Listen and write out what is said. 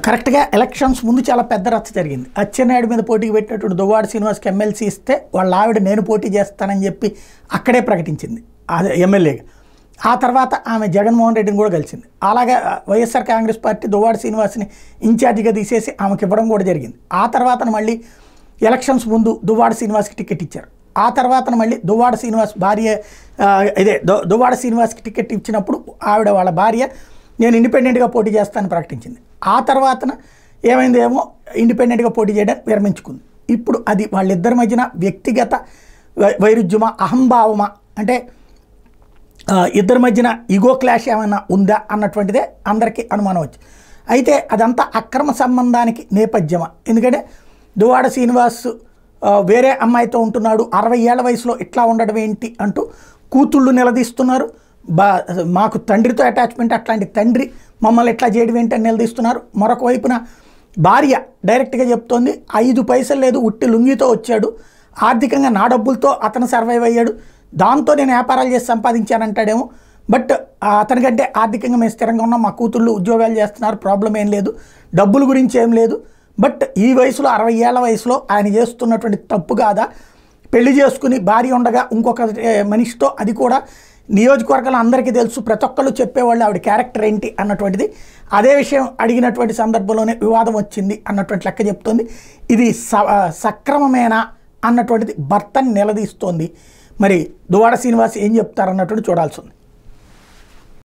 కరెక్ట్గా ఎలక్షన్స్ ముందు చాలా పెద్ద రచ్చ జరిగింది అచ్చెన్నాయుడు మీద పోటీకి పెట్టినటువంటి దువ్వాడ శ్రీనివాస్కి ఎమ్మెల్సీ ఇస్తే వాళ్ళ ఆవిడ నేను పోటీ చేస్తానని చెప్పి అక్కడే ప్రకటించింది అదే ఎమ్మెల్యేగా ఆ తర్వాత ఆమె జగన్మోహన్ రెడ్డిని కూడా కలిసింది అలాగే వైఎస్ఆర్ కాంగ్రెస్ పార్టీ దువ్వాడ శ్రీనివాస్ని ఇన్ఛార్జిగా తీసేసి ఆమెకి ఇవ్వడం కూడా జరిగింది ఆ తర్వాత మళ్ళీ ఎలక్షన్స్ ముందు దువ్వాడ శ్రీనివాస్కి టికెట్ ఇచ్చారు ఆ తర్వాత మళ్ళీ దువ్వాడ శ్రీనివాస్ భార్య ఆ, ఇదే దు- దువ్వాడ శ్రీనివాస్కి టికెట్ ఇచ్చినప్పుడు ఆవిడ వాళ్ళ భార్య నేను ఇండిపెండెంట్గా పోటీ చేస్తానని ప్రకటించింది ఆ తర్వాతన ఏమైందేమో ఇండిపెండెంట్గా పోటీ చేయడం విరమించుకుంది ఇప్పుడు అది వాళ్ళిద్దరి మధ్యన వ్యక్తిగత వై- వైరుధ్యమా అహంభావమా అంటే ఆ, ఇద్దరి మధ్యన ఈగో క్లాష్ ఏమైనా ఉందా అన్నటువంటిదే అందరికీ అనుమానం వచ్చి అయితే అదంతా అక్రమ సంబంధానికి నేపథ్యమా ఎందుకంటే దువాడ శ్రీనివాస్ ఆ, వేరే అమ్మాయితో ఉంటున్నాడు అరవై ఏళ్ల వయసులో ఇట్లా ఉండడం ఏంటి అంటూ కూతుళ్ళు నిలదీస్తున్నారు బా మాకు తండ్రితో అటాచ్మెంట్ అట్లాంటి తండ్రి మమ్మల్ని ఎట్లా చేయడం ఏంటి అని నిలదీస్తున్నారు మరొక వైపున భార్య డైరెక్ట్గా చెప్తోంది ఐదు పైసలు లేదు ఉట్టి లుంగితో వచ్చాడు ఆర్థికంగా నా డబ్బులతో అతను సర్వైవ్ అయ్యాడు దాంతో నేను వ్యాపారాలు చేసి సంపాదించానంటాడేమో బట్ ఆ అతనికంటే ఆర్థికంగా మేము స్థిరంగా ఉన్నాం మా కూతుళ్ళు ఉద్యోగాలు చేస్తున్నారు ప్రాబ్లం ఏం లేదు డబ్బుల గురించి ఏం లేదు బట్ ఈ వయసులో అరవై ఏళ్ల వయసులో ఆయన చేస్తున్నటువంటి తప్పు కాదా పెళ్లి చేసుకుని భార్య ఉండగా ఇంకొక ఏ, మనిషితో అది కూడా నియోజకవర్గంలో అందరికీ తెలుసు ప్రతి ఒక్కళ్ళు చెప్పేవాళ్ళు ఆవిడ క్యారెక్టర్ ఏంటి అన్నటువంటిది అదే విషయం అడిగినటువంటి సందర్భంలోనే వివాదం వచ్చింది అన్నటువంటి లెక్క చెప్తోంది ఇది స సక్రమమేనా అన్నటువంటిది భర్తని నిలదీస్తోంది మరి దువాడ శ్రీనివాస్ ఏం చెప్తారన్నటువంటి చూడాల్సి ఉంది